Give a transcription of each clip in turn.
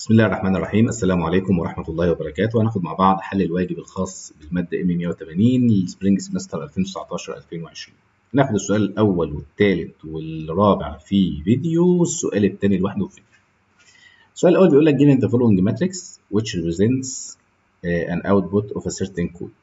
بسم الله الرحمن الرحيم السلام عليكم ورحمة الله وبركاته هناخد مع بعض حل الواجب الخاص بالمادة ام 180 للسبرينج سمستر 2019 2020 ناخد السؤال الأول والثالث والرابع في فيديو والسؤال الثاني لوحده في فيديو السؤال الأول بيقول لك given the following matrix which represents uh, an output of a certain code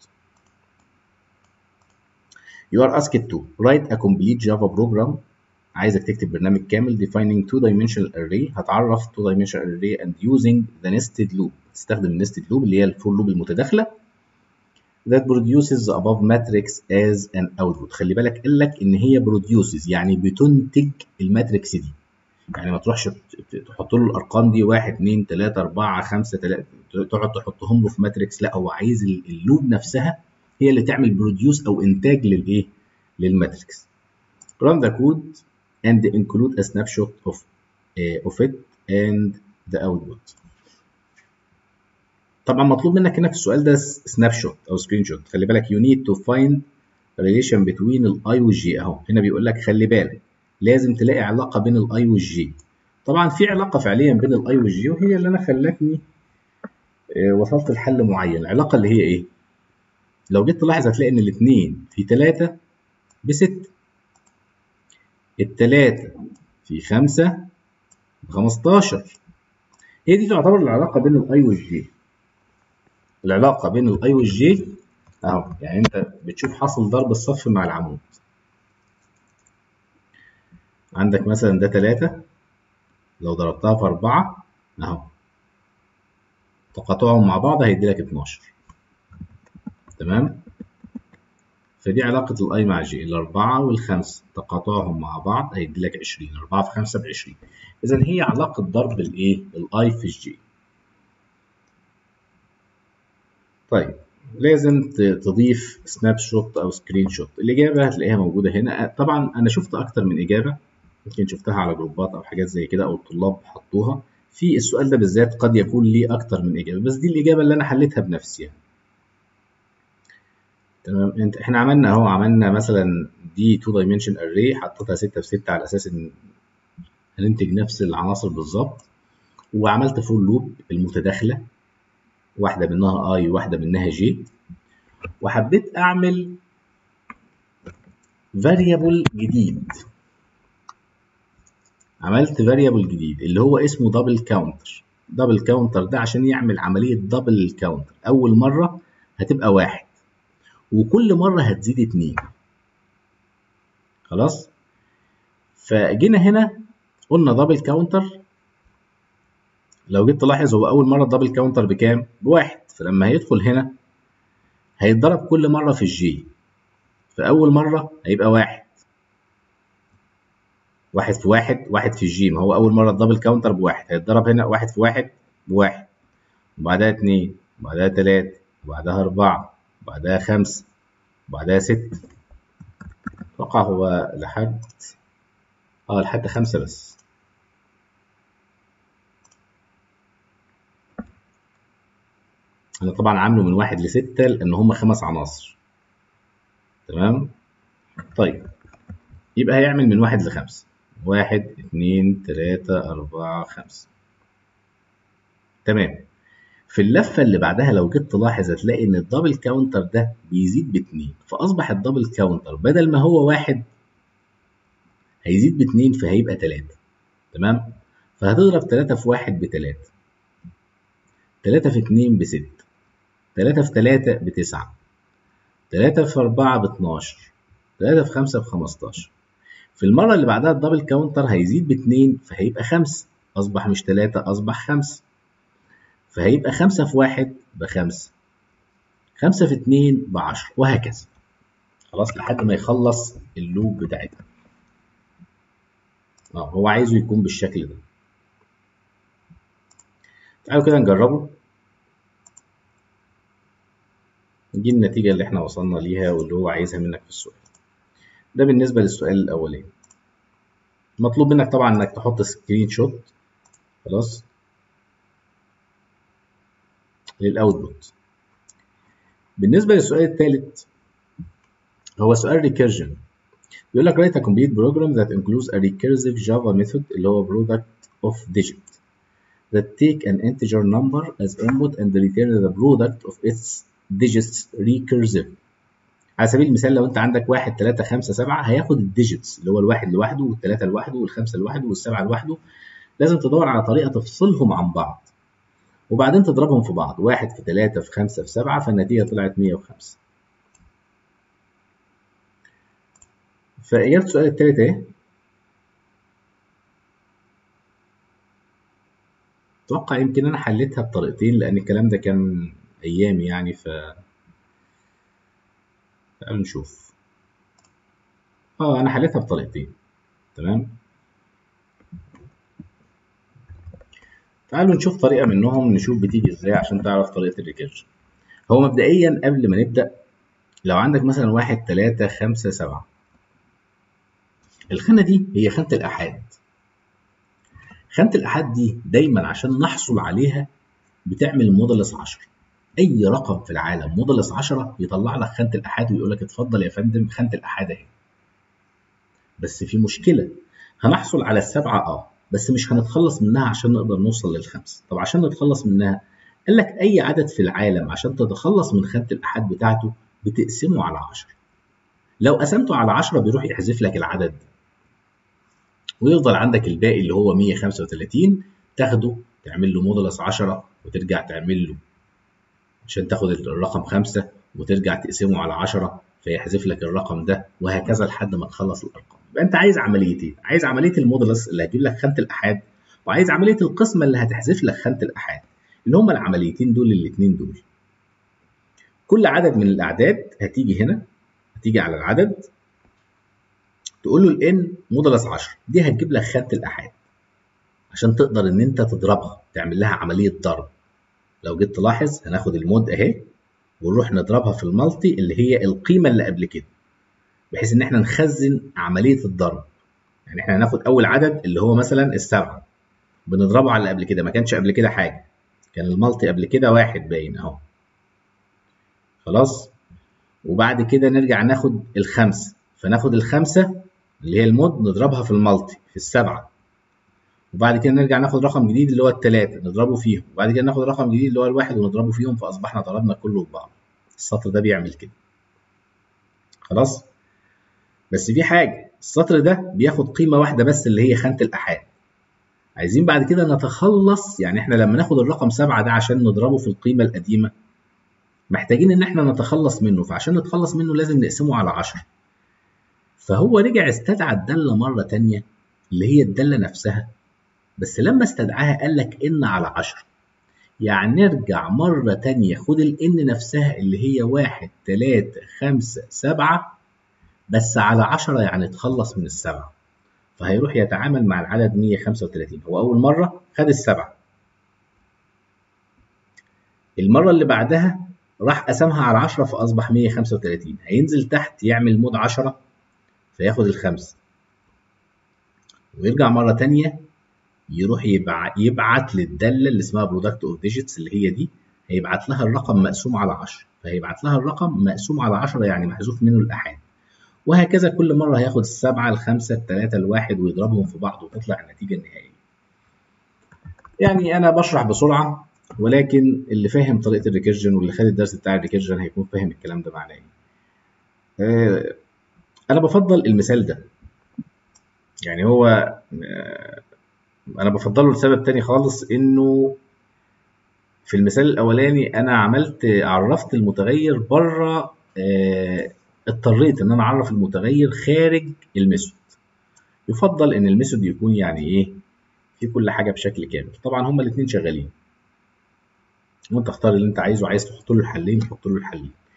you are asked to write a complete Java program عايزك تكتب برنامج كامل defining two dimensional array هتعرف two dimensional array and using the nested loop تستخدم nested loop اللي هي الفور لوب المتداخله that produces the above matrix as an output خلي بالك قال لك ان هي produces يعني بتنتج الماتريكس دي يعني ما تروحش تحط له الارقام دي 1 2 3 4 5 3 تقعد تحطهم له في ماتريكس لا هو عايز اللوب نفسها هي اللي تعمل بروديوس او انتاج للايه للماتريكس run the code and include a snapshot of uh, of it and the output طبعا مطلوب منك هنا في السؤال ده سناب شوت او سكرين شوت خلي بالك you need to find relation between الاي والجي اهو هنا بيقول لك خلي بالك لازم تلاقي علاقه بين الاي والجي طبعا في علاقه فعليا بين الاي والجي وهي اللي انا خلتني آه وصلت لحل معين العلاقه اللي هي ايه لو جيت تلاحظ هتلاقي ان الاثنين في 3 ب 6 التلاتة في خمسة بخمستاشر هي دي تعتبر العلاقة بين الاي والجي العلاقة بين الاي والجي اهو يعني انت بتشوف حاصل ضرب الصف مع العمود عندك مثلا ده تلاتة لو ضربتها في أربعة اهو تقاطعهم مع بعض هيديلك اتناشر تمام فدي علاقة الأي مع جي الأربعة والخمسة تقاطعهم مع بعض هيدي لك 20 أربعة في خمسة بعشرين إذا هي علاقة ضرب الإيه؟ الأي في الجي طيب لازم تضيف سناب شوت أو سكرين شوت الإجابة هتلاقيها موجودة هنا طبعا أنا شفت أكتر من إجابة يمكن شفتها على جروبات أو حاجات زي كده أو الطلاب حطوها في السؤال ده بالذات قد يكون ليه أكتر من إجابة بس دي الإجابة اللي أنا حليتها بنفسي يعني. تمام انت احنا عملنا اهو عملنا مثلا دي 2 دايمنشن اري حطيتها 6 في 6 على اساس ان هننتج نفس العناصر بالظبط وعملت فور لوب المتداخله واحده منها اي وواحده منها جي وحبيت اعمل فاريبل جديد عملت فاريبل جديد اللي هو اسمه دبل كاونتر دبل كاونتر ده عشان يعمل عمليه دبل كاونتر اول مره هتبقى واحد وكل مرة هتزيد اتنين خلاص فجينا هنا قلنا دبل كاونتر لو جيت تلاحظ هو أول مرة الدبل كاونتر بكام؟ بواحد فلما هيدخل هنا هيتضرب كل مرة في الجي فأول مرة هيبقى واحد واحد في واحد واحد في الجي ما هو أول مرة الدبل كاونتر بواحد هيتضرب هنا واحد في واحد بواحد وبعدها اتنين وبعدها تلاتة وبعدها أربعة وبعدها خمسة وبعدها ستة أتوقع هو لحد اه لحد خمسة بس أنا طبعا عامله من واحد لستة لأن هما خمس عناصر تمام طيب يبقى هيعمل من واحد لخمسة واحد اتنين تلاتة أربعة خمسة تمام في اللفة اللي بعدها لو جيت تلاحظ هتلاقي إن الدبل كاونتر ده بيزيد باتنين فأصبح الدبل كاونتر بدل ما هو واحد هيزيد باتنين فهيبقى تلاتة تمام فهتضرب تلاتة في واحد بتلاتة تلاتة في اتنين بستة تلاتة في تلاتة بتسعة تلاتة في أربعة باتناشر تلاتة في خمسة بخمستاشر في المرة اللي بعدها الدبل كاونتر هيزيد باتنين فهيبقى خمسة أصبح مش تلاتة أصبح خمسة فهيبقى خمسة في واحد بخمسة خمسة في اتنين بعشرة وهكذا خلاص لحد ما يخلص اللوب بتاعتنا اه هو عايزه يكون بالشكل ده تعالوا كده نجربه دي النتيجة اللي احنا وصلنا ليها واللي هو عايزها منك في السؤال ده بالنسبة للسؤال الأولاني مطلوب منك طبعا انك تحط سكرين شوت خلاص للاوتبوت بالنسبه للسؤال الثالث هو سؤال recursion بيقول لك write a complete program that includes a recursive Java method اللي هو product of digit that take an integer number as input and return the product of its digits recursive على سبيل المثال لو انت عندك 1 3 5 7 هياخد الديجيتس اللي هو الواحد لوحده والثلاثه لوحده والخمسه لوحده والسبعه لوحده لازم تدور على طريقه تفصلهم عن بعض وبعدين تضربهم في بعض 1 في 3 في 5 في 7 فالنتيجه طلعت 105 فإجابة السؤال التالت اهي اتوقع يمكن انا حليتها بطريقتين لان الكلام ده كان ايامي يعني ف تعالوا نشوف اه انا حليتها بطريقتين تمام تعالوا نشوف طريقه منهم نشوف بتيجي ازاي عشان تعرف طريقه الريكيرجن هو مبدئيا قبل ما نبدا لو عندك مثلا واحد تلاتة خمسة سبعة الخانة دي هي خانة الآحاد خانة الآحاد دي دايما عشان نحصل عليها بتعمل مودلس 10 أي رقم في العالم مودلس 10 يطلع لك خانة الآحاد ويقول لك اتفضل يا فندم خانة الآحاد أهي بس في مشكلة هنحصل على السبعة اه بس مش هنتخلص منها عشان نقدر نوصل للخمسة طب عشان نتخلص منها قال لك أي عدد في العالم عشان تتخلص من خانة الآحاد بتاعته بتقسمه على 10 لو قسمته على 10 بيروح يحذف لك العدد ويفضل عندك الباقي اللي هو 135 تاخده تعمل له مودلس 10 وترجع تعمل له عشان تاخد الرقم 5 وترجع تقسمه على 10 فيحذف لك الرقم ده وهكذا لحد ما تخلص الارقام يبقى انت عايز عمليتين عايز عمليه المودلس اللي هتجيب لك خانه الاحاد وعايز عمليه القسمه اللي هتحذف لك خانه الاحاد اللي هما العمليتين دول الاثنين دول كل عدد من الاعداد هتيجي هنا هتيجي على العدد تقول له الان مودلس 10 دي هتجيب لك خانه الاحاد عشان تقدر ان انت تضربها تعمل لها عمليه ضرب لو جيت تلاحظ هناخد المود اهي ونروح نضربها في المالتي اللي هي القيمه اللي قبل كده بحيث ان احنا نخزن عمليه الضرب يعني احنا هناخد اول عدد اللي هو مثلا السبعه بنضربه على اللي قبل كده ما كانش قبل كده حاجه كان المالتي قبل كده واحد باين اهو خلاص وبعد كده نرجع ناخد الخمسه فناخد الخمسه اللي هي المود نضربها في المالتي في السبعه وبعد كده نرجع ناخد رقم جديد اللي هو الثلاثه نضربه فيهم وبعد كده ناخد رقم جديد اللي هو الواحد ونضربه فيهم فاصبحنا ضربنا كله في بعض السطر ده بيعمل كده خلاص بس في حاجه السطر ده بياخد قيمه واحده بس اللي هي خانه الاحاد عايزين بعد كده نتخلص يعني احنا لما ناخد الرقم سبعة ده عشان نضربه في القيمه القديمه محتاجين ان احنا نتخلص منه فعشان نتخلص منه لازم نقسمه على 10 فهو رجع استدعى الداله مره تانية اللي هي الداله نفسها بس لما استدعاها قال لك ان على 10 يعني نرجع مرة تانية خد الان نفسها اللي هي واحد تلاتة خمسة سبعة بس على 10 يعني تخلص من السبعة فهيروح يتعامل مع العدد 135 هو أول مرة خد السبعة المرة اللي بعدها راح قسمها على 10 فأصبح 135 هينزل تحت يعمل مود 10 فياخد الخمسة ويرجع مرة تانية يروح يبع... يبعت للدالة اللي اسمها برودكت اوف ديجيتس اللي هي دي هيبعت لها الرقم مقسوم على 10 فهيبعت لها الرقم مقسوم على 10 يعني محذوف منه الأحاد وهكذا كل مرة هياخد السبعة الخمسة التلاتة الواحد ويضربهم في بعض وتطلع النتيجة النهائية يعني أنا بشرح بسرعة ولكن اللي فاهم طريقة الريكيرجن واللي خد الدرس بتاع الريكيرجن هيكون فاهم الكلام ده معناه ايه آه أنا بفضل المثال ده يعني هو آه انا بفضله لسبب تاني خالص انه في المثال الاولاني انا عملت عرفت المتغير بره آه اضطريت ان انا اعرف المتغير خارج الميثود يفضل ان الميثود يكون يعني ايه في كل حاجه بشكل كامل طبعا هما الاثنين شغالين وانت اختار اللي انت عايزه عايز تحط له الحلين حط له الحلين